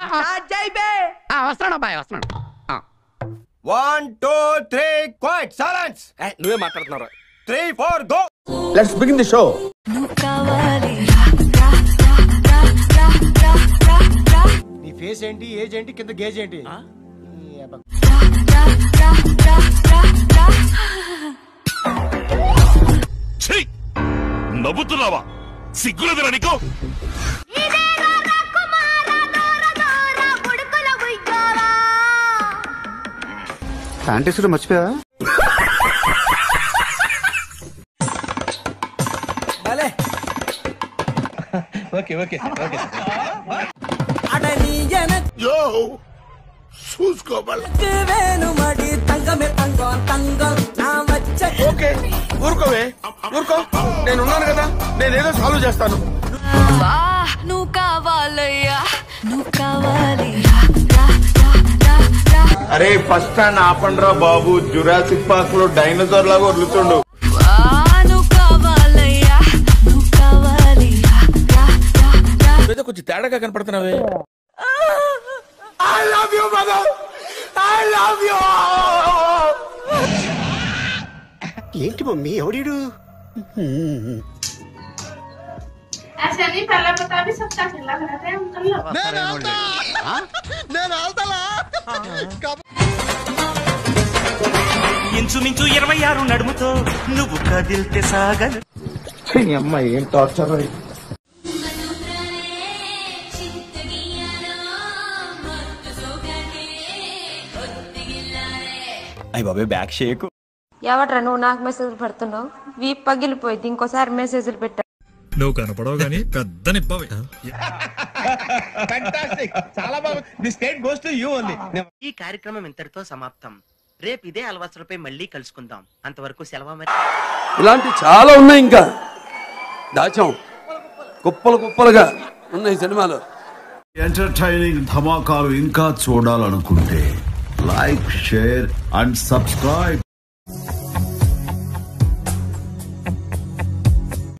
ఆ, వస్తున్నాను అబ్బాయి వస్తున్నాను ఆ. One two three quiet silence నువ్వే మాట్లాడుతున్నావు three four go let's begin the show నీ ఫేస్ ఏంటి ఏజ్ ఏంటి కింద గేజ్ ఏంటి ఈ అబ్బ. నవ్వుతున్నావా సిగ్గులేదురా నీకు ఫ్యాంటసీ కూడా మర్చిపోయావా ఓకే ఊరుకోవే ఊరుకో నేను ఉన్నాను కదా నేనేదో సాల్వ్ చేస్తాను నువ్వు కావాలయ్యా నువ్వు కావాలి అరే ఫస్ట్ స్టాండ్ ఆపండ్రా బాబు జురాసిక్ పార్క్ లో డైనోసార్ లాగా వదులుతుండు నువ్వు కావాలయ్యా నువ్వు కావాలి ఏదో కొంచెం తేడాగా కనపడుతున్నావే ఏంటి మమ్మీ ఎవడీడు ऐसे नहीं पहले बता भी सकता है लग रहा है अंकल ఇంచుమించు ఇరవై ఆరు నడుముతో నువ్వు కదిల్తే సాగను అమ్మాయి ఏం టార్చర్ అయ్యి బాబాయ్ బ్యాక్ షేక్ ఎవట్రా నువ్వు నాకు మెసేజ్ పెడుతున్నావు వీప్ పగిలిపోయింది ఇంకోసారి మెసేజ్లు పెట్టా నువ్వు కనపడవు గానీ పెద్ద నిప్పవి చాలా బాగుంది the state goes to you only ఈ కార్యక్రమం ఇంతటితో సమాప్తం రేపు ఇదే అలవాసులపై మళ్ళీ కలుసుకుందాం అంతవరకు సెలవు మరి ఇలాంటి చాలా ఉన్నాయి ఇంకా దాచాం కుప్పలు కుప్పలుగా ఉన్నాయి సినిమాలు ఎంటర్టైనింగ్ ధమాకాలు ఇంకా చూడాలనుకుంటే లైక్ షేర్ అండ్ సబ్స్క్రైబ్